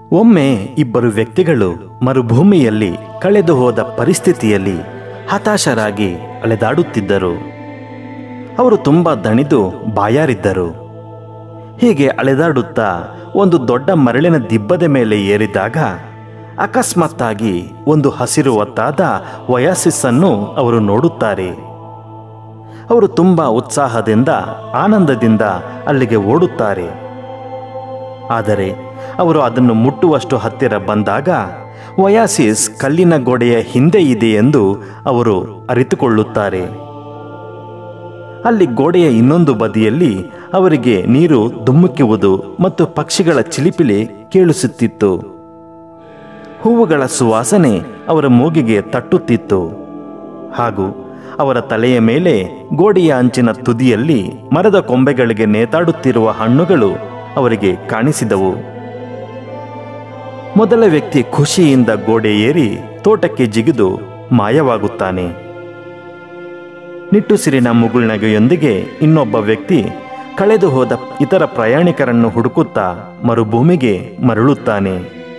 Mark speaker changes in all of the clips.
Speaker 1: ಒಮ್ಮೆ ಇಬ್ಬರು ವ್ಯಕ್ತಿಗಳು ಮರುಭೂಮಿಯಲ್ಲಿ ಕಳೆದು ಹೋದ ಪರಿಸ್ಥಿತಿಯಲ್ಲಿ ಹತಾಶರಾಗಿ ಅಲೆದಾಡುತ್ತಿದ್ದರು ಅವರು ತುಂಬ ದಣಿದು ಬಾಯಾರಿದ್ದರು ಹೀಗೆ ಅಲೆದಾಡುತ್ತಾ ಒಂದು ದೊಡ್ಡ ಮರಳಿನ ದಿಬ್ಬದ ಮೇಲೆ ಏರಿದಾಗ ಅಕಸ್ಮಾತ್ತಾಗಿ ಒಂದು ಹಸಿರು ಒತ್ತಾದ ವಯಾಸಿಸ್ಸನ್ನು ಅವರು ನೋಡುತ್ತಾರೆ ಅವರು ತುಂಬ ಉತ್ಸಾಹದಿಂದ ಆನಂದದಿಂದ ಅಲ್ಲಿಗೆ ಓಡುತ್ತಾರೆ ಆದರೆ ಅವರು ಅದನ್ನು ಮುಟ್ಟುವಷ್ಟು ಹತ್ತಿರ ಬಂದಾಗ ವಯಾಸಿಸ್ ಕಲ್ಲಿನ ಗೋಡೆಯ ಹಿಂದೆ ಇದೆ ಎಂದು ಅವರು ಅರಿತುಕೊಳ್ಳುತ್ತಾರೆ ಅಲ್ಲಿ ಗೋಡೆಯ ಇನ್ನೊಂದು ಬದಿಯಲ್ಲಿ ಅವರಿಗೆ ನೀರು ಧುಮ್ಮುಕುವುದು ಮತ್ತು ಪಕ್ಷಿಗಳ ಚಿಲಿಪಿಲಿ ಕೇಳಿಸುತ್ತಿತ್ತು ಹೂವುಗಳ ಸುವಾಸನೆ ಅವರ ಮೂಗಿಗೆ ತಟ್ಟುತ್ತಿತ್ತು ಹಾಗೂ ಅವರ ತಲೆಯ ಮೇಲೆ ಗೋಡೆಯ ಅಂಚಿನ ತುದಿಯಲ್ಲಿ ಮರದ ಕೊಂಬೆಗಳಿಗೆ ನೇತಾಡುತ್ತಿರುವ ಹಣ್ಣುಗಳು ಅವರಿಗೆ ಕಾಣಿಸಿದವು ಮೊದಲ ವ್ಯಕ್ತಿ ಖುಷಿಯಿಂದ ಗೋಡೆ ಏರಿ ತೋಟಕ್ಕೆ ಜಿಗಿದು ಮಾಯವಾಗುತ್ತಾನೆ ನಿಟ್ಟುಸಿರಿನ ಮುಗುಳ್ನಗೆಯೊಂದಿಗೆ ಇನ್ನೊಬ್ಬ ವ್ಯಕ್ತಿ ಕಳೆದು ಹೋದ ಇತರ ಪ್ರಯಾಣಿಕರನ್ನು ಹುಡುಕುತ್ತಾ ಮರುಭೂಮಿಗೆ ಮರಳುತ್ತಾನೆ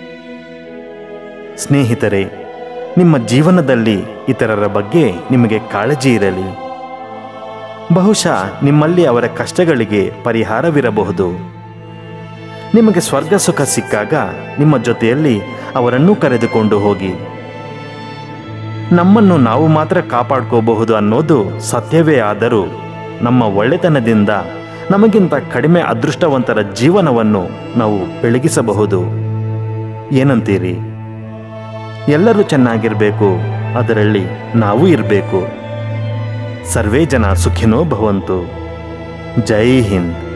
Speaker 1: ಸ್ನೇಹಿತರೆ ನಿಮ್ಮ ಜೀವನದಲ್ಲಿ ಇತರರ ಬಗ್ಗೆ ನಿಮಗೆ ಕಾಳಜಿ ಇರಲಿ ಬಹುಶಃ ನಿಮ್ಮಲ್ಲಿ ಅವರ ಕಷ್ಟಗಳಿಗೆ ಪರಿಹಾರವಿರಬಹುದು ನಿಮಗೆ ಸ್ವರ್ಗ ಸುಖ ಸಿಕ್ಕಾಗ ನಿಮ್ಮ ಜೊತೆಯಲ್ಲಿ ಅವರನ್ನೂ ಕರೆದುಕೊಂಡು ಹೋಗಿ ನಮ್ಮನ್ನು ನಾವು ಮಾತ್ರ ಕಾಪಾಡ್ಕೋಬಹುದು ಅನ್ನೋದು ಸತ್ಯವೇ ಆದರೂ ನಮ್ಮ ಒಳ್ಳೆತನದಿಂದ ನಮಗಿಂತ ಕಡಿಮೆ ಅದೃಷ್ಟವಂತರ ಜೀವನವನ್ನು ನಾವು ಬೆಳಗಿಸಬಹುದು ಏನಂತೀರಿ ಎಲ್ಲರೂ ಚೆನ್ನಾಗಿರಬೇಕು ಅದರಲ್ಲಿ ನಾವು ಇರಬೇಕು ಸರ್ವೇ ಜನ ಸುಖಿನೋ ಭವಂತು ಜೈ ಹಿಂದ್